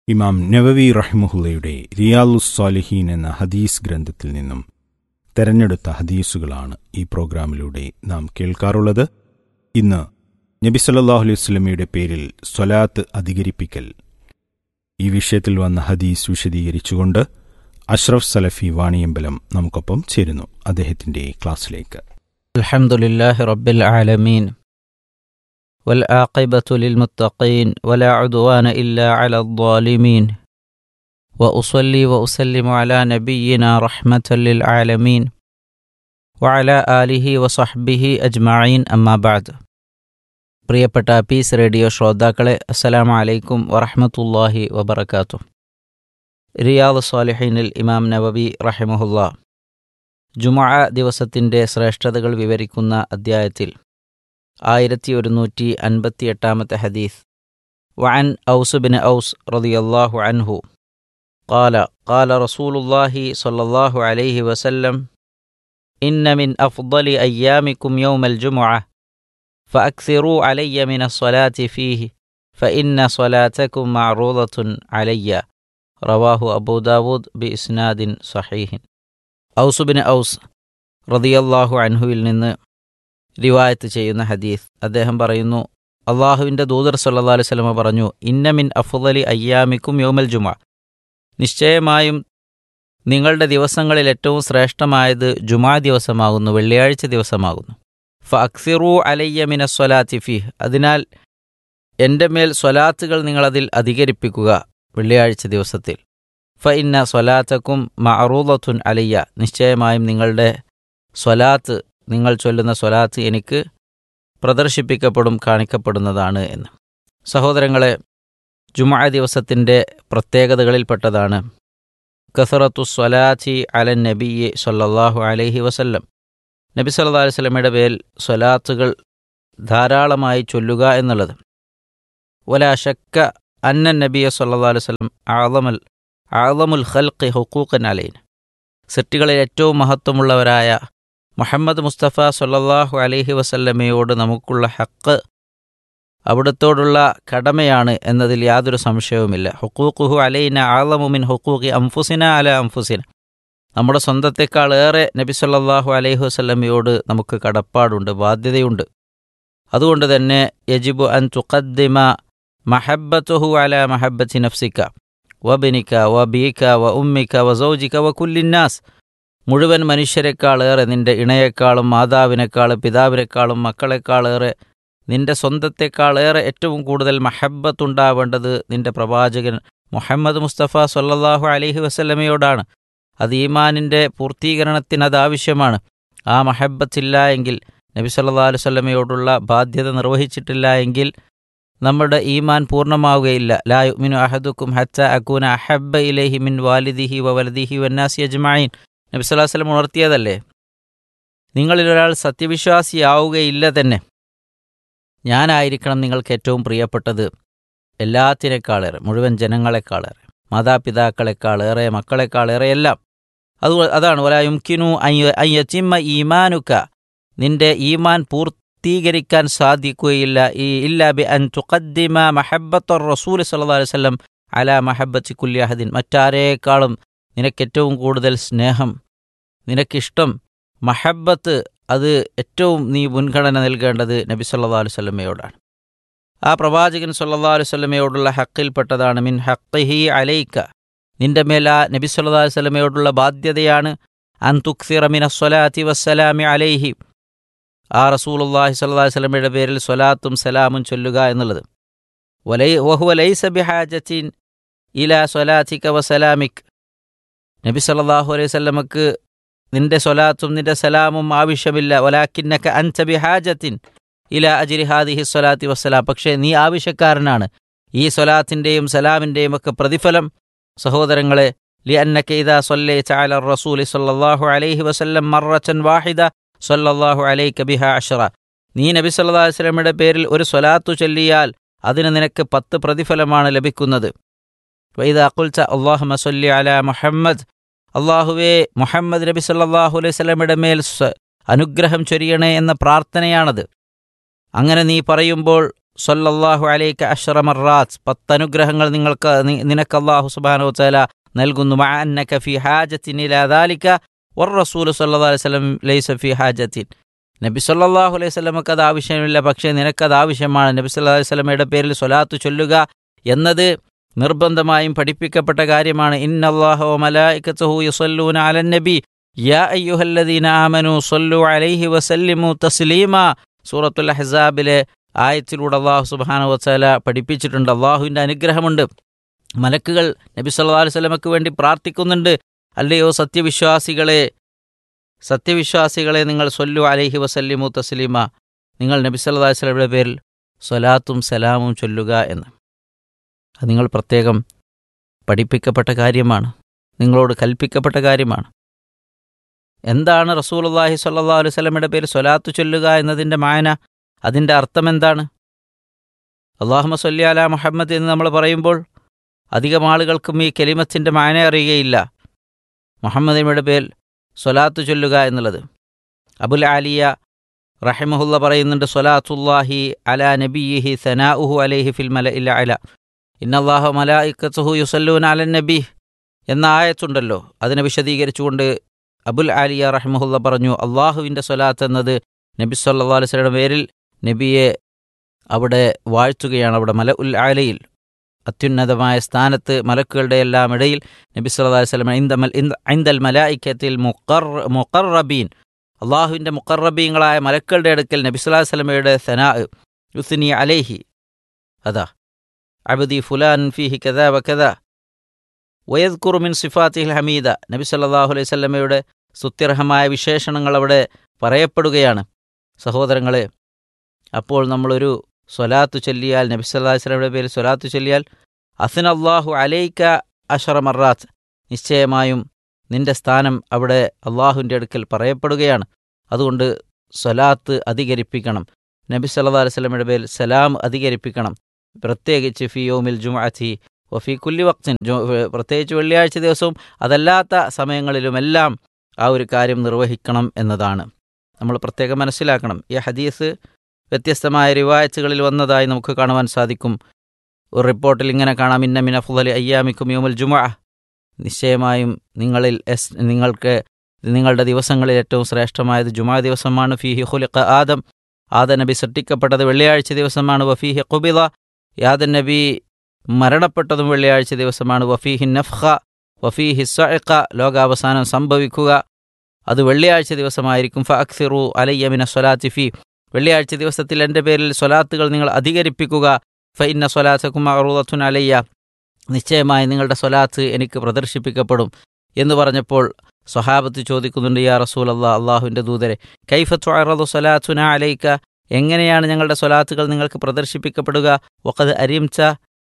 ഇമാം നവവി റഹ്മുഹുല്ലയുടെ റിയാലുസ് സാലിഹീൻ എന്ന ഹദീസ് ഗ്രന്ഥത്തിൽ നിന്നും തെരഞ്ഞെടുത്ത ഹദീസുകളാണ് ഈ പ്രോഗ്രാമിലൂടെ നാം കേൾക്കാറുള്ളത് ഇന്ന് നബി സല്ലല്ലാഹു അലൈഹി വസല്ലമയുടെ പേരിൽ സ്വലാത്ത് അധികരിപ്പിക്കൽ ഈ വിഷയത്തിൽ വന്ന ഹദീസ് വിശദീകരിച്ചുകൊണ്ട് അഷ്റഫ് സലഫി വാണിയമ്പലം നമുക്കൊപ്പം ചേരുന്നു അദ്ദേഹത്തിന്റെ ക്ലാസ്സിലേക്ക് الحمد لله رب العالمين والعاقبة للمتقين ولا عدوان إلا على الظالمين وأصلي وأسلم على نبينا رحمة للعالمين وعلى آله وصحبه أجمعين أما بعد പ്രിയപ്പെട്ട പീസ് റേഡിയോ ശ്രോതാക്കളെ അസ്സലാമു അലൈക്കും വറഹ്മത്തുള്ളാഹി വബറകാതുഹു റിയാദ് സ്വാലിഹീനിൽ ഇമാം നവവി റഹിമഹുല്ല ജുമഅ ദിവസത്തിൻ്റെ ശ്രേഷ്ഠതകൾ വിവരിക്കുന്ന അദ്ധ്യായത്തിൽ ആയിരത്തി ഒരുന്നൂറ്റി അൻപത്തി എട്ടാമത്തെ ഹദീസ് വഅൻ ഔസ് ബിൻ ഔസ് റളിയല്ലാഹു അൻഹു قال قال رسول الله صلى الله عليه وسلم إن من أفضل أيامكم يوم الجمعة فأكثروا علي من الصلاة فيه فإن صلاتكم معروضة علي رواه أبو داود بإسناد صحيح ഔസ് ബിൻ ഔസ് റതിയല്ലാഹു അൻഹുവിൽ നിന്ന് റിവായത്ത് ചെയ്യുന്ന ഹദീസ് അദ്ദേഹം പറയുന്നു അള്ളാഹുവിൻ്റെ ദൂതർ സല്ലാ അലൈഹി സ്വലമ പറഞ്ഞു ഇന്നമിൻ അഫുദലി അയ്യാമിക്കും യോമൽ ജുമ നിശ്ചയമായും നിങ്ങളുടെ ദിവസങ്ങളിൽ ഏറ്റവും ശ്രേഷ്ഠമായത് ജുമാ ദിവസമാകുന്നു വെള്ളിയാഴ്ച ദിവസമാകുന്നു ഫ അക്സിറു അലയ്യ മിന സ്വലാത്തി ഫിഹ് അതിനാൽ എൻ്റെ മേൽ സ്വലാത്തുകൾ നിങ്ങളതിൽ അധികരിപ്പിക്കുക വെള്ളിയാഴ്ച ദിവസത്തിൽ ഫ ഇന്ന സ്വലാത്തക്കും മഅറൂദത്തുൻ അലയ്യ നിശ്ചയമായും നിങ്ങളുടെ സ്വലാത്ത് നിങ്ങൾ ചൊല്ലുന്ന സ്വലാത്ത് എനിക്ക് പ്രദർശിപ്പിക്കപ്പെടും കാണിക്കപ്പെടുന്നതാണ് എന്ന് സഹോദരങ്ങളെ ജുമാ ദിവസത്തിൻ്റെ പ്രത്യേകതകളിൽപ്പെട്ടതാണ് കസറത്തു സ്വലാത്തി അലൻ നബിയെ സല്ലല്ലാഹു അലൈഹി വസല്ലം നബി സല്ലല്ലാഹു അലൈഹി വസല്ലമയുടെ പേരിൽ സ്വലാത്തുകൾ ധാരാളമായി ചൊല്ലുക എന്നുള്ളത് വലാ ഷക്ക അന്നൻ നബിയെ സല്ലല്ലാഹു അലൈഹി വസല്ലം ആളമൽ ആളമുൽ ഖൽഖി ഹുക്കൂഖൻ അലൈൻ സൃഷ്ടികളിൽ ഏറ്റവും മഹത്വമുള്ളവരായ മുഹമ്മദ് മുസ്തഫ സൊല്ലാഹു അലൈഹി വസല്ലമയോട് നമുക്കുള്ള ഹക്ക് അവിടത്തോടുള്ള കടമയാണ് എന്നതിൽ യാതൊരു സംശയവുമില്ല ഹുക്കൂഖുഹു അലൈന ആളമുമിൻ ഹുക്കൂഖി അംഫുസിന അല അംഫുസിന നമ്മുടെ സ്വന്തത്തെക്കാൾ ഏറെ നബി സല്ലാഹു അലൈഹി വസല്ലമയോട് നമുക്ക് കടപ്പാടുണ്ട് ബാധ്യതയുണ്ട് അതുകൊണ്ട് തന്നെ യജിബു അൻ തുഖദ്ദിമ മഹബത്തുഹു അല മഹബത്തി നഫ്സിക്ക വബിനിക്ക വബീക്ക വ ഉമ്മിക്ക വ സൗജിക്ക വ കുല്ലിന്നാസ് മുഴുവൻ മനുഷ്യരെക്കാളേറെ നിന്റെ ഇണയെക്കാളും മാതാവിനേക്കാളും പിതാവിനേക്കാളും മക്കളെക്കാളേറെ നിന്റെ സ്വന്തത്തെക്കാളേറെ ഏറ്റവും കൂടുതൽ മഹബത്തുണ്ടാവേണ്ടത് നിന്റെ പ്രവാചകൻ മുഹമ്മദ് മുസ്തഫ സൊല്ലാഹു അലഹി വസ്ലമയോടാണ് അത് ഈമാനിൻ്റെ പൂർത്തീകരണത്തിന് അത് ആവശ്യമാണ് ആ മഹബത്തില്ല എങ്കിൽ നബി സല്ലാ അലുവല്ലമയോടുള്ള ബാധ്യത നിർവഹിച്ചിട്ടില്ല എങ്കിൽ നമ്മുടെ ഈമാൻ പൂർണ്ണമാവുകയില്ല ലാ യുമിനു അഹദുക്കും ഹച്ച അക്കൂന അഹബ്ബ ഇലഹി മിൻ വാലിദിഹി വ വലദിഹി വന്നാസി അജ്മായിൻ നബി സ്വല്ലല്ലാഹു അലൈഹി വസല്ലം ഉണർത്തിയതല്ലേ നിങ്ങളിൽ ഒരാൾ സത്യവിശ്വാസിയാവുകയില്ല തന്നെ ഞാനായിരിക്കണം നിങ്ങൾക്ക് ഏറ്റവും പ്രിയപ്പെട്ടത് എല്ലാത്തിനേക്കാളേറെ മുഴുവൻ ജനങ്ങളെക്കാളേറെ മാതാപിതാക്കളെക്കാളേറെ മക്കളെക്കാളേറെ എല്ലാം അത് അതാണ് ഒലാ യുംകിനു അയ്യച്ചിമ്മ ഈമാനുക്ക നിന്റെ ഈമാൻ പൂർത്തി പൂർത്തീകരിക്കാൻ സാധിക്കുകയില്ല ഈ ഇല്ല ബി അൻ തുഖദ്ദിമ മഹബത്ത റസൂൽ സല്ലല്ലാഹു അലൈഹി വസല്ലം അല മഹബത്തി കുല്ലി അഹദിൻ മറ്റാരേക്കാളും നിനക്കേറ്റവും കൂടുതൽ സ്നേഹം നിനക്കിഷ്ടം മഹബത്ത് അത് ഏറ്റവും നീ മുൻഗണന നൽകേണ്ടത് നബി സല്ലല്ലാഹു അലൈഹി വസല്ലമയോടാണ് ആ പ്രവാചകൻ സല്ലല്ലാഹു അലൈഹി വസല്ലമയോടുള്ള ഹക്കിൽപ്പെട്ടതാണ് മിൻ ഹഖിഹി അലൈക്ക നിന്റെ മേൽ ആ നബി സല്ലല്ലാഹു അലൈഹി വസല്ലമയോടുള്ള ബാധ്യതയാണ് അൻ തുക്സിറ മിന സ്വലാത്തി വസ്സലാമി അലൈഹി ആ റസൂലുള്ളാഹി സ്വല്ലല്ലാഹി വസല്ലമയുടെ പേരിൽ സ്വലാത്തും സലാമും ചൊല്ലുക എന്നുള്ളത് വലൈ വഹുവ ലൈസ ബിഹാജത്തിൻ ഇലാ സ്വലാത്തിക വസലാമിക് നബി സല്ലല്ലാഹു അലൈഹി വസല്ലമക്ക് നിന്റെ സ്വലാത്തും നിന്റെ സലാമും ആവശ്യമില്ല വലാക്കിന്നക അൻത ബിഹാജത്തിൻ ഇലാ അജ്രി ഹാദിഹി സ്വലാത്തി വസ്സലാം പക്ഷേ നീ ആവശ്യക്കാരനാണ് ഈ സ്വലാത്തിൻ്റെയും സലാമിൻ്റെയും ഒക്കെ പ്രതിഫലം സഹോദരങ്ങളെ لأنك إذا صليت على الرسول صلى الله عليه وسلم مرة واحدة സല്ലല്ലാഹു അലൈക ബിഹ അഷറ നീ നബി സല്ലല്ലാഹു അലൈഹി വസല്ലമയുടെ പേരിൽ ഒരു സ്വലാത്തു ചൊല്ലിയാൽ അതിന് നിനക്ക് പത്ത് പ്രതിഫലമാണ് ലഭിക്കുന്നത് വൈദ അഖുൽത അല്ലാഹുമ്മ സല്ലി അലാ മുഹമ്മദ് അള്ളാഹുവേ മുഹമ്മദ് നബി സല്ലല്ലാഹു അലൈഹി വസല്ലമയുടെ മേൽ അനുഗ്രഹം ചൊരിയണേ എന്ന പ്രാർത്ഥനയാണത് അങ്ങനെ നീ പറയുമ്പോൾ സല്ലല്ലാഹു അലൈക അഷ്റ മറാത്ത് പത്തനുഗ്രഹങ്ങൾ നിങ്ങൾക്ക് നി- നിനക്ക് അല്ലാഹു സുബ്ഹാനഹു വതആല നൽകുന്നു മഅ അന്നക ഫി ഹാജത്തിൻ ഇലാ ദാലിക വർ റസൂൽ സല്ലല്ലാഹു അലൈഹി വസല്ലം ലൈസ ഫി ഹാജത്തിൻ നബി സല്ലല്ലാഹു അലൈഹി വസല്ലമക്ക് അത് ആവശ്യമില്ല പക്ഷേ നിനക്കത് ആവശ്യമാണ് നബി സല്ലല്ലാഹു അലൈഹി വസല്ലമയുടെ പേരിൽ സ്വലാത്ത് ചൊല്ലുക എന്നത് നിർബന്ധമായും പഠിപ്പിക്കപ്പെട്ട കാര്യമാണ് ഇന്നല്ലാഹു വ മലായികത്തുഹു യുസല്ലൂന അലൻ നബി യാ അയ്യുഹല്ലദീന ആമനു സല്ലു അലൈഹി വസല്ലിമു തസ്ലീമ സൂറത്തുൽ അഹ്സാബിലെ ആയത്തിലൂടെ അള്ളാഹു സുബ്ഹാനഹു വതആല പഠിപ്പിച്ചിട്ടുണ്ട് അള്ളാഹുവിൻ്റെ അനുഗ്രഹമുണ്ട് മലക്കുകൾ നബി സല്ലല്ലാഹു അലൈഹി വസല്ലമക്ക് വേണ്ടി പ്രാർത്ഥിക്കുന്നുണ്ട് അല്ലയോ സത്യവിശ്വാസികളെ സത്യവിശ്വാസികളെ നിങ്ങൾ സൊല്ലു അലൈഹി വസല്ലിമു തസ്ലീമ നിങ്ങൾ നബി സല്ലല്ലാഹു അലൈഹി വസല്ലമയുടെ പേരിൽ സ്വലാത്തും സലാമും ചൊല്ലുക എന്ന് അത് നിങ്ങൾ പ്രത്യേകം പഠിപ്പിക്കപ്പെട്ട കാര്യമാണ് നിങ്ങളോട് കൽപ്പിക്കപ്പെട്ട കാര്യമാണ് എന്താണ് റസൂലുള്ളാഹി സ്വല്ലല്ലാഹു അലൈഹി വസല്ലമയുടെ പേരിൽ സ്വലാത്ത് ചൊല്ലുക എന്നതിൻ്റെ മായന അതിൻ്റെ അർത്ഥം എന്താണ് അള്ളാഹുമ സല്ലി അല മുഹമ്മദ് എന്ന് നമ്മൾ പറയുമ്പോൾ അധികം ആളുകൾക്കും ഈ കെലിമത്തിൻ്റെ മായന അറിയുകയില്ല മുഹമ്മദിയുടെ പേരിൽ സ്വലാത്ത് ചൊല്ലുക എന്നുള്ളത് അബുൽ ആലിയ റഹിമഹുല്ല പറയുന്നുണ്ട് സ്വലാത്തുല്ലാഹി അല നബിയിഹി സനാഉഹു അലൈഹി ഫിൽ മല ഇല്ല അല ഇന്നല്ലാഹു മലായിക്കത്തുഹു യുസല്ലൂൻ അലൻ നബി എന്ന ആയത്തുണ്ടല്ലോ അതിനെ വിശദീകരിച്ചുകൊണ്ട് അബുൽ ആലിയ റഹ്മുല്ല പറഞ്ഞു അള്ളാഹുവിൻ്റെ സ്വലാത്ത് എന്നത് നബി സല്ലാ അലൈസ്ലയുടെ പേരിൽ നബിയെ അവിടെ വാഴ്ത്തുകയാണ് അവിടെ മല ഉൽ ആലയിൽ അത്യുന്നതമായ സ്ഥാനത്ത് മലക്കുകളുടെ എല്ലാം ഇടയിൽ നബി സല്ലാ വസ്ലം ഐന്ദൽ മലായിക്കത്തിൽ മുക്കർ മുക്കറബീൻ അള്ളാഹുവിൻ്റെ മുക്കറബീങ്ങളായ മലക്കളുടെ അടുക്കൽ നബി സല്ലാ വസ്ലമയുടെ സനാ യുസ്നി അലേഹി അതാ അബദി ഫുലാൻ ഫിഹി കഥ വ കഥ വയദ് കുറുമിൻ സിഫാത്തിഹിൽ ഹമീദ നബി സല്ലാഹു അലൈഹി സ്വല്ലമയുടെ സ്തുത്യർഹമായ വിശേഷണങ്ങൾ അവിടെ പറയപ്പെടുകയാണ് സഹോദരങ്ങളെ അപ്പോൾ നമ്മളൊരു സ്വലാത്ത് ചൊല്ലിയാൽ നബി സല്ലാ വസ്ലമയുടെ പേരിൽ സ്വലാത്ത് ചൊല്ലിയാൽ അസിൻ അള്ളാഹു അലൈക്ക അഷറ മറാത്ത് നിശ്ചയമായും നിന്റെ സ്ഥാനം അവിടെ അള്ളാഹുവിൻ്റെ അടുക്കൽ പറയപ്പെടുകയാണ് അതുകൊണ്ട് സ്വലാത്ത് അധികരിപ്പിക്കണം നബി സല്ലാ അലൈഹി സ്വലമയുടെ പേരിൽ സലാം അധികരിപ്പിക്കണം പ്രത്യേകിച്ച് ഫിയോമിൽ ജുമാഅത്തി വഫി കുല്ലി വക്തിൻ പ്രത്യേകിച്ച് വെള്ളിയാഴ്ച ദിവസവും അതല്ലാത്ത സമയങ്ങളിലുമെല്ലാം ആ ഒരു കാര്യം നിർവഹിക്കണം എന്നതാണ് നമ്മൾ പ്രത്യേകം മനസ്സിലാക്കണം ഈ ഹദീസ് വ്യത്യസ്തമായ റിവായത്തുകളിൽ വന്നതായി നമുക്ക് കാണുവാൻ സാധിക്കും ഒരു റിപ്പോർട്ടിൽ ഇങ്ങനെ കാണാം ഇന്ന മിൻ അഫ്ദലി അയ്യാമിക്കും യോമുൽ ജുമാ നിശ്ചയമായും നിങ്ങളിൽ എസ് നിങ്ങൾക്ക് നിങ്ങളുടെ ദിവസങ്ങളിൽ ഏറ്റവും ശ്രേഷ്ഠമായത് ജുമാ ദിവസമാണ് ഫീഹി ഖുലിഖ ആദം ആദ നബി സൃഷ്ടിക്കപ്പെട്ടത് വെള്ളിയാഴ്ച ദിവസമാണ് വഫീഹി ഖുബിദ യാദൻ നബി മരണപ്പെട്ടതും വെള്ളിയാഴ്ച ദിവസമാണ് വഫീഹി നഫ്ഖ വഫീഹി സഅഖ ലോകാവസാനം സംഭവിക്കുക അത് വെള്ളിയാഴ്ച ദിവസമായിരിക്കും ഫ അക്സിറു അലയ്യമിന സ്വലാത്തി ഫി വെള്ളിയാഴ്ച ദിവസത്തിൽ എൻ്റെ പേരിൽ സ്വലാത്തുകൾ നിങ്ങൾ അധികരിപ്പിക്കുക ഫ ഇന്ന സ്വലാത്തക്കും അറുദത്തുൻ അലയ്യ നിശ്ചയമായി നിങ്ങളുടെ സ്വലാത്ത് എനിക്ക് പ്രദർശിപ്പിക്കപ്പെടും എന്ന് പറഞ്ഞപ്പോൾ സ്വഹാബത്ത് ചോദിക്കുന്നുണ്ട് യാ റസൂൽ അള്ളാഹ് അള്ളാഹുവിൻ്റെ ദൂതരെ കൈഫത്തു അറദു സ്വലാത്തുന അലൈക്ക എങ്ങനെയാണ് ഞങ്ങളുടെ സ്വലാത്തുകൾ നിങ്ങൾക്ക് പ്രദർശിപ്പിക്കപ്പെടുക ഒക്കത് അരിംച്ച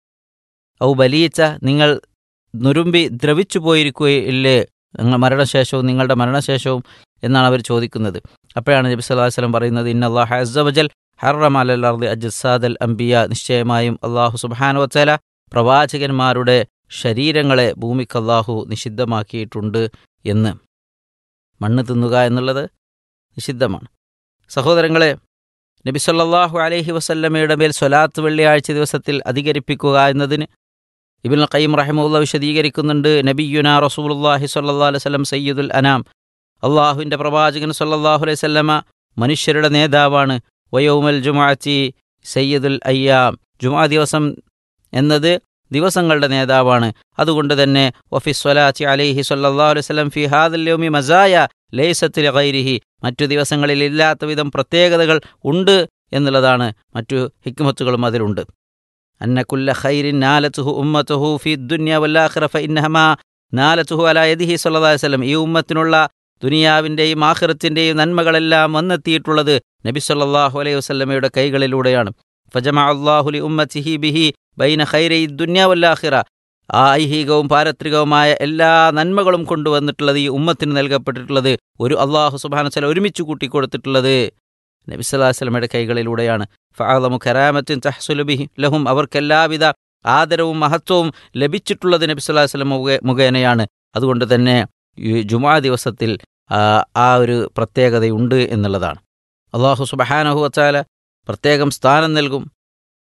ഔ ബലീച്ച നിങ്ങൾ നുരുമ്പി ദ്രവിച്ചു പോയിരിക്കുകയില്ലേ നിങ്ങൾ മരണശേഷവും നിങ്ങളുടെ മരണശേഷവും എന്നാണ് അവർ ചോദിക്കുന്നത് അപ്പോഴാണ് നബി സല്ലല്ലാഹു അലൈഹി വസല്ലം പറയുന്നത് ഇന്ന അല്ലാഹു അസ്സ വജൽ ഹറം അലൽ അർദി അജ്സാദൽ അംബിയ നിശ്ചയമായും അള്ളാഹു സുബ്ഹാനഹു വതആല പ്രവാചകന്മാരുടെ ശരീരങ്ങളെ ഭൂമിക്ക് അള്ളാഹു നിഷിദ്ധമാക്കിയിട്ടുണ്ട് എന്ന് മണ്ണ് തിന്നുക എന്നുള്ളത് നിഷിദ്ധമാണ് സഹോദരങ്ങളെ നബി സല്ലല്ലാഹു അലൈഹി വസല്ലമയുടെ മേൽ സ്വലാത്ത് വെള്ളിയാഴ്ച ദിവസത്തിൽ അധികരിപ്പിക്കുക എന്നതിന് ഇബിൻ ഖയ്യിം റഹിമുള്ള വിശദീകരിക്കുന്നുണ്ട് നബിയുന റസൂലുള്ളാഹി സ്വല്ലല്ലാഹു അലൈഹി വസല്ലം സയ്യിദുൽ അനാം അള്ളാഹുവിൻ്റെ പ്രവാചകൻ സല്ലല്ലാഹു അലൈഹി വസല്ലമ മനുഷ്യരുടെ നേതാവാണ് വയോമൽ ജുമാഅത്തി സയ്യിദുൽ അയ്യാം ജുമാ ദിവസം എന്നത് ദിവസങ്ങളുടെ നേതാവാണ് അതുകൊണ്ട് തന്നെ വഫി സ്വലാത്തി അലൈഹി സല്ലല്ലാഹു അലൈഹി വസല്ലം ഫി ഹാദൽ യൗമി മസായ ലൈസത്തിൽ ഗൈരിഹി മറ്റു ദിവസങ്ങളിൽ ഇല്ലാത്ത വിധം പ്രത്യേകതകൾ ഉണ്ട് എന്നുള്ളതാണ് മറ്റു ഹിക്മത്തുകളും അതിലുണ്ട് അന്ന കുല്ല ഖൈരിൻ നാലത്തുഹു ഉമ്മത്തുഹു ഫി ദുന്യ വല്ലാഖിറ ഫഇന്നഹമാ നാലത്തുഹു അലാ യദിഹി സല്ലല്ലാഹു അലൈഹി വസല്ലം ഈ ഉമ്മത്തിനുള്ള ദുനിയാവിൻ്റെയും ആഖിറത്തിൻ്റെയും നന്മകളെല്ലാം വന്നെത്തിയിട്ടുള്ളത് നബി സല്ലല്ലാഹു അലൈഹി വസല്ലമയുടെ കൈകളിലൂടെയാണ് ഫജമ അള്ളാഹു ലി ഉമ്മത്തിഹി ബിഹി ബൈന ഖൈരൈ ദുന്യ വല്ലാഖിറ ആ ഐഹികവും പാരത്രികവുമായ എല്ലാ നന്മകളും കൊണ്ടുവന്നിട്ടുള്ളത് ഈ ഉമ്മത്തിന് നൽകപ്പെട്ടിട്ടുള്ളത് ഒരു അള്ളാഹു സുബാനച്ചല ഒരുമിച്ച് കൂട്ടിക്കൊടുത്തിട്ടുള്ളത് നബി സല്ലല്ലാഹു അലൈഹി വസല്ലമയുടെ കൈകളിലൂടെയാണ് ഫഅലമു കരാമത്തിൻ തഹ്സുലുബിഹി ലഹും അവർക്കെല്ലാവിധ ആദരവും മഹത്വവും ലഭിച്ചിട്ടുള്ളത് നബി സല്ലല്ലാഹു അലൈഹി വസല്ലം മുഖേ മുഖേനയാണ് അതുകൊണ്ട് തന്നെ ഈ ജുമാ ദിവസത്തിൽ ആ ഒരു പ്രത്യേകതയുണ്ട് എന്നുള്ളതാണ് അള്ളാഹു സുബഹാനഹു വച്ചാല പ്രത്യേകം സ്ഥാനം നൽകും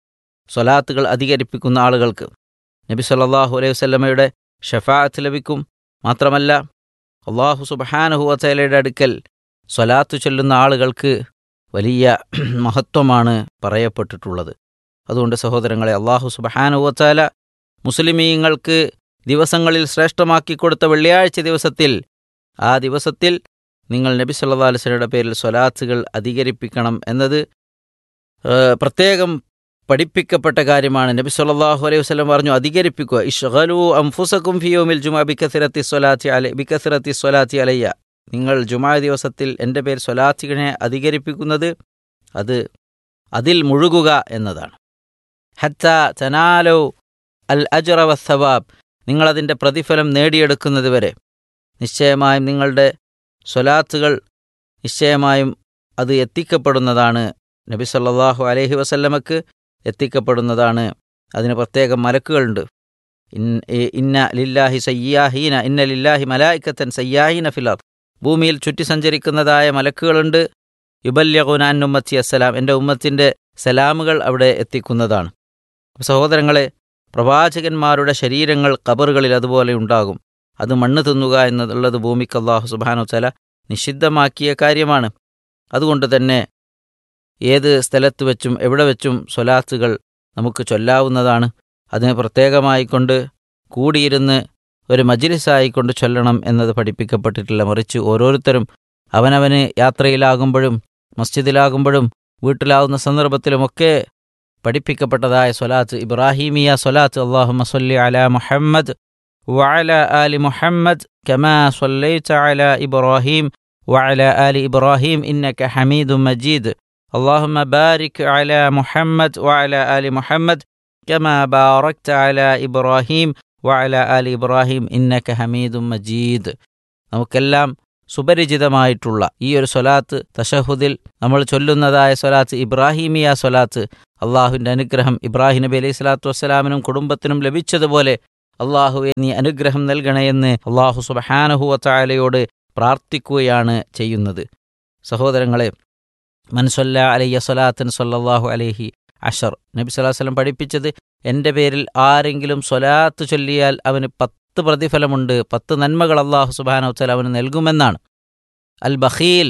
സ്വലാത്തുകൾ അധികരിപ്പിക്കുന്ന ആളുകൾക്ക് നബി സല്ലല്ലാഹു അലൈഹി വസല്ലമയുടെ ഷഫാഅത്ത് ലഭിക്കും മാത്രമല്ല അള്ളാഹു സുബഹാനുഹുവലയുടെ അടുക്കൽ സ്വലാത്ത് ചൊല്ലുന്ന ആളുകൾക്ക് വലിയ മഹത്വമാണ് പറയപ്പെട്ടിട്ടുള്ളത് അതുകൊണ്ട് സഹോദരങ്ങളെ അള്ളാഹു സുബഹാനുഹുവല മുസ്ലിമീങ്ങൾക്ക് ദിവസങ്ങളിൽ ശ്രേഷ്ഠമാക്കി കൊടുത്ത വെള്ളിയാഴ്ച ദിവസത്തിൽ ആ ദിവസത്തിൽ നിങ്ങൾ നബി സല്ലാ അലുസലയുടെ പേരിൽ സ്വലാത്തുകൾ അധികരിപ്പിക്കണം എന്നത് ഏഹ്, പ്രത്യേകം പഠിപ്പിക്കപ്പെട്ട കാര്യമാണ് നബി സല്ലല്ലാഹു അലൈഹി വസല്ലം പറഞ്ഞു അധികരിപ്പിക്കുക ഇഷ്ഗലു അംഫുസക്കും ഫിയോമിൽ ജുമാ ബിക്കസിറത്തി സ്വലാത്തി അല ബിക്കസിറത്തി സ്വലാത്തി അലയ്യ നിങ്ങൾ ജുമാ ദിവസത്തിൽ എൻ്റെ പേര് സ്വലാത്തിനെ അധികരിപ്പിക്കുന്നത് അത് അതിൽ മുഴുകുക എന്നതാണ് ഹത്ത തനാലോ അൽ അജറ വസ്സവാബ് നിങ്ങളതിൻ്റെ പ്രതിഫലം നേടിയെടുക്കുന്നത് വരെ നിശ്ചയമായും നിങ്ങളുടെ സ്വലാത്തുകൾ നിശ്ചയമായും അത് എത്തിക്കപ്പെടുന്നതാണ് നബി സല്ലല്ലാഹു അലൈഹി വസല്ലമക്ക് എത്തിക്കപ്പെടുന്നതാണ് അതിന് പ്രത്യേകം മലക്കുകളുണ്ട് ഇൻ- ഇ- ഇന്ന ലില്ലാഹി സയ്യാഹീന ഇന്ന ലില്ലാഹി മലായിക്കത്തൻ സയ്യാഹീന ഫിലാർ ഭൂമിയിൽ ചുറ്റി സഞ്ചരിക്കുന്നതായ മലക്കുകളുണ്ട് യുബല്യഖുനാൻ ഉമ്മത്തി അസ്സലാം എൻ്റെ ഉമ്മത്തിൻ്റെ സലാമുകൾ അവിടെ എത്തിക്കുന്നതാണ് സഹോദരങ്ങളെ പ്രവാചകന്മാരുടെ ശരീരങ്ങൾ കബറുകളിൽ അതുപോലെ ഉണ്ടാകും അത് മണ്ണ് തിന്നുക എന്നുള്ളത് ഭൂമിക്ക് അള്ളാഹു സുബാനു ചല നിഷിദ്ധമാക്കിയ കാര്യമാണ് അതുകൊണ്ട് തന്നെ ഏത് സ്ഥലത്ത് വെച്ചും എവിടെ വെച്ചും സ്വലാത്തുകൾ നമുക്ക് ചൊല്ലാവുന്നതാണ് അതിന് പ്രത്യേകമായി കൊണ്ട് കൂടിയിരുന്ന് ഒരു മജിലിസായിക്കൊണ്ട് ചൊല്ലണം എന്നത് പഠിപ്പിക്കപ്പെട്ടിട്ടില്ല മറിച്ച് ഓരോരുത്തരും അവനവന് യാത്രയിലാകുമ്പോഴും മസ്ജിദിലാകുമ്പോഴും വീട്ടിലാവുന്ന സന്ദർഭത്തിലുമൊക്കെ പഠിപ്പിക്കപ്പെട്ടതായ സ്വലാത്ത് ഇബ്രാഹീമിയ സ്വലാത്ത് അള്ളാഹുമ്മ സല്ലി അല മുഹമ്മദ് وعلى آل محمد كما صليت على إبراهيم وعلى آل إبراهيم إنك حميد مجيد اللهم بارك على محمد وعلى آل محمد كما باركت على إبراهيم وعلى آل إبراهيم إنك حميد مجيد നമുക്കെല്ലാം സുപരിചിതമായിട്ടുള്ള ഈ ഒരു സ്വലാത്ത് തഷഹുദിൽ നമ്മൾ ചൊല്ലുന്നതായ സ്വലാത്ത് ഇബ്രാഹിമിയ സ്വലാത്ത് അള്ളാഹുവിൻ്റെ അനുഗ്രഹം ഇബ്രാഹിം നബി അലൈഹി സ്വലാത്തു വസ്സലാമിനും കുടുംബത്തിനും ലഭിച്ചതുപോലെ അള്ളാഹുവെ നീ അനുഗ്രഹം നൽകണയെന്ന് അള്ളാഹു സുബഹാനഹുവത്തായാലയോട് പ്രാർത്ഥിക്കുകയാണ് ചെയ്യുന്നത് സഹോദരങ്ങളെ മൻസൊല്ല അലയ്യ സ്വലാത്തൻ സൊല്ലാഹു അലൈഹി അഷർ നബി സ്വലാഹു വല്ലം പഠിപ്പിച്ചത് എൻ്റെ പേരിൽ ആരെങ്കിലും സ്വലാത്ത് ചൊല്ലിയാൽ അവന് പത്ത് പ്രതിഫലമുണ്ട് പത്ത് നന്മകൾ അള്ളാഹു സുബാന വച്ചാൽ അവന് നൽകുമെന്നാണ് അൽ ബഖീൽ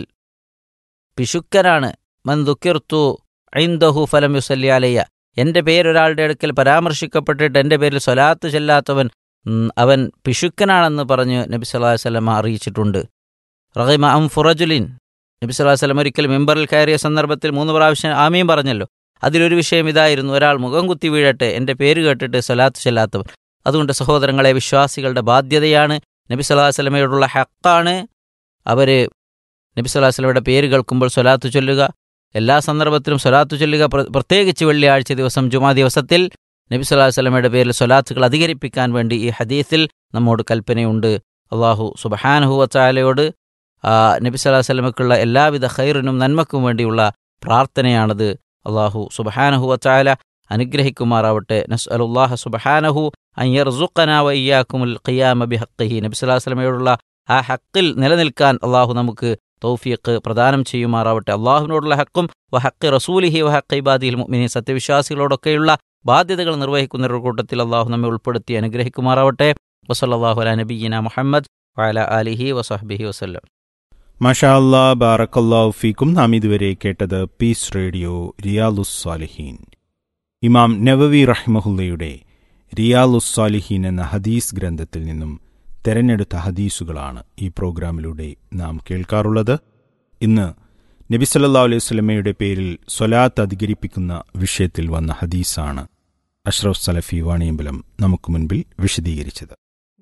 പിശുക്കനാണ് മൻ ദുഃഖിർത്തു ഐന്ദഹു ഫലം യുസല്ലി അലയ്യ എൻ്റെ പേരൊരാളുടെ അടുക്കൽ പരാമർശിക്കപ്പെട്ടിട്ട് എൻ്റെ പേരിൽ സ്വലാത്ത് ചെല്ലാത്തവൻ ഉം, അവൻ പിശുക്കനാണെന്ന് പറഞ്ഞ് നബി സല്ലല്ലാഹു അലൈഹി വസല്ലം അറിയിച്ചിട്ടുണ്ട് റഹിമ അം ഫുറജുലിൻ നബി സല്ലല്ലാഹു അലൈഹി വസല്ലം ഒരിക്കൽ മെമ്പറിൽ കയറിയ സന്ദർഭത്തിൽ മൂന്ന് പ്രാവശ്യം ആമീൻ പറഞ്ഞല്ലോ അതിലൊരു വിഷയം ഇതായിരുന്നു ഒരാൾ മുഖം കുത്തി വീഴട്ടെ എൻ്റെ പേര് കേട്ടിട്ട് സ്വലാത്ത് ചെല്ലാത്തവൻ അതുകൊണ്ട് സഹോദരങ്ങളെ വിശ്വാസികളുടെ ബാധ്യതയാണ് നബി സല്ലല്ലാഹു അലൈഹി വസല്ലമയോടുള്ള ഹക്കാണ് അവർ നബി സല്ലല്ലാഹു അലൈഹി വസല്ലമയുടെ പേര് കേൾക്കുമ്പോൾ സ്വലാത്ത് ചൊല്ലുക എല്ലാ സന്ദർഭത്തിലും സ്വലാത്ത് ചൊല്ലുക പ്ര- പ്രത്യേകിച്ച് വെള്ളിയാഴ്ച ദിവസം ജുമാ ദിവസത്തിൽ നബി സല്ലല്ലാഹു അലൈഹി വസല്ലമയുടെ പേരിൽ സ്വലാത്തുകൾ അധികരിപ്പിക്കാൻ വേണ്ടി ഈ ഹദീസിൽ നമ്മോട് കൽപ്പനയുണ്ട് അള്ളാഹു സുബഹാനഹു വച്ചാലയോട് നബി സല്ലല്ലാഹു അലൈഹി വസല്ലമക്കുള്ള എല്ലാവിധ ഖൈറിനും നന്മക്കും വേണ്ടിയുള്ള പ്രാർത്ഥനയാണത് അള്ളാഹു സുബഹാനഹു വച്ചാല അനുഗ്രഹിക്കുമാറാവട്ടെ നസ് അലുല്ലാഹ സുബഹാനഹു അയ്യർസുഖന വയ്യാക്കുമുൽ ഖിയാമ ബിഹഖിഹി നബി സല്ലല്ലാഹു അലൈഹി വസല്ലമയോടുള്ള ആ ഹക്കിൽ നിലനിൽക്കാൻ അള്ളാഹു നമുക്ക് തൗഫീഖ് പ്രദാനം ചെയ്യുമാറാവട്ടെ അള്ളാഹുവിനോടുള്ള ഹക്കും വ ഹക്കി റസൂലിഹി വ ഹക്കി ഇബാദിൽ മുഅ്മിനീൻ സത്യവിശ്വാസികളോടൊക്കെയുള്ള ബാധ്യതകൾ നിർവഹിക്കുന്നവരുടെ കൂട്ടത്തിൽ അള്ളാഹു നമ്മെ ഉൾപ്പെടുത്തി അനുഗ്രഹിക്കുമാറാവട്ടെ വസല്ലാഹു അല നബീന മുഹമ്മദ് വഅല ആലിഹി വസഹ്ബിഹി വസല്ലം മാഷാ അല്ലാ ബാറക്കല്ലാഹു ഫീക്കും നാം ഇതുവരെ കേട്ടത് പീസ് റേഡിയോ റിയാലുസ് സാലിഹീൻ ഇമാം നവവി റഹ്മഹുല്ലയുടെ റിയാലുസ് സാലിഹീൻ എന്ന ഹദീസ് ഗ്രന്ഥത്തിൽ നിന്നും തെരഞ്ഞെടുത്ത ഹദീസുകളാണ് ഈ പ്രോഗ്രാമിലൂടെ നാം കേൾക്കാറുള്ളത് ഇന്ന് നബി സല്ലല്ലാഹു അലൈഹി വസല്ലമയുടെ പേരിൽ സ്വലാത്ത് അധികരിപ്പിക്കുന്ന വിഷയത്തിൽ വന്ന ഹദീസാണ് അഷ്റഫ് സലഫി വാണിയമ്പലം നമുക്ക് മുൻപിൽ വിശദീകരിച്ചത്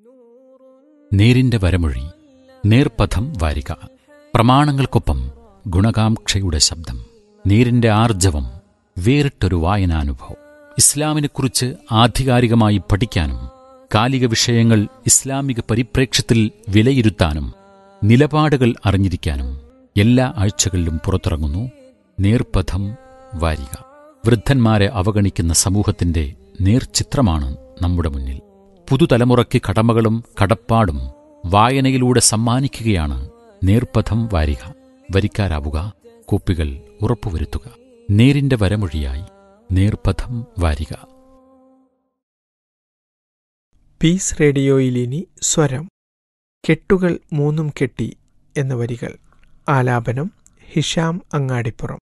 നേരിന്റെ വരമൊഴി നേർപഥം വാരിക പ്രമാണങ്ങൾക്കൊപ്പം ഗുണകാംക്ഷയുടെ ശബ്ദം നേരിന്റെ ആർജവം വേറിട്ടൊരു വായനാനുഭവം ഇസ്ലാമിനെക്കുറിച്ച് ആധികാരികമായി പഠിക്കാനും കാലിക വിഷയങ്ങൾ ഇസ്ലാമിക പരിപ്രേക്ഷ്യത്തിൽ വിലയിരുത്താനും നിലപാടുകൾ അറിഞ്ഞിരിക്കാനും എല്ലാ ആഴ്ചകളിലും പുറത്തിറങ്ങുന്നു നേർപഥം വാരിക വൃദ്ധന്മാരെ അവഗണിക്കുന്ന സമൂഹത്തിന്റെ നേർചിത്രമാണ് നമ്മുടെ മുന്നിൽ പുതുതലമുറയ്ക്ക് കടമകളും കടപ്പാടും വായനയിലൂടെ സമ്മാനിക്കുകയാണ് നേർപഥം വാരിക വരിക്കാരാവുക കോപ്പികൾ ഉറപ്പുവരുത്തുക നേരിന്റെ വരമൊഴിയായി നേർപഥം വാരിക പീസ് റേഡിയോയിൽ ഇനി സ്വരം കെട്ടുകൾ മൂന്നും കെട്ടി എന്ന വരികൾ ആലാപനം ഹിഷാം അങ്ങാടിപ്പുറം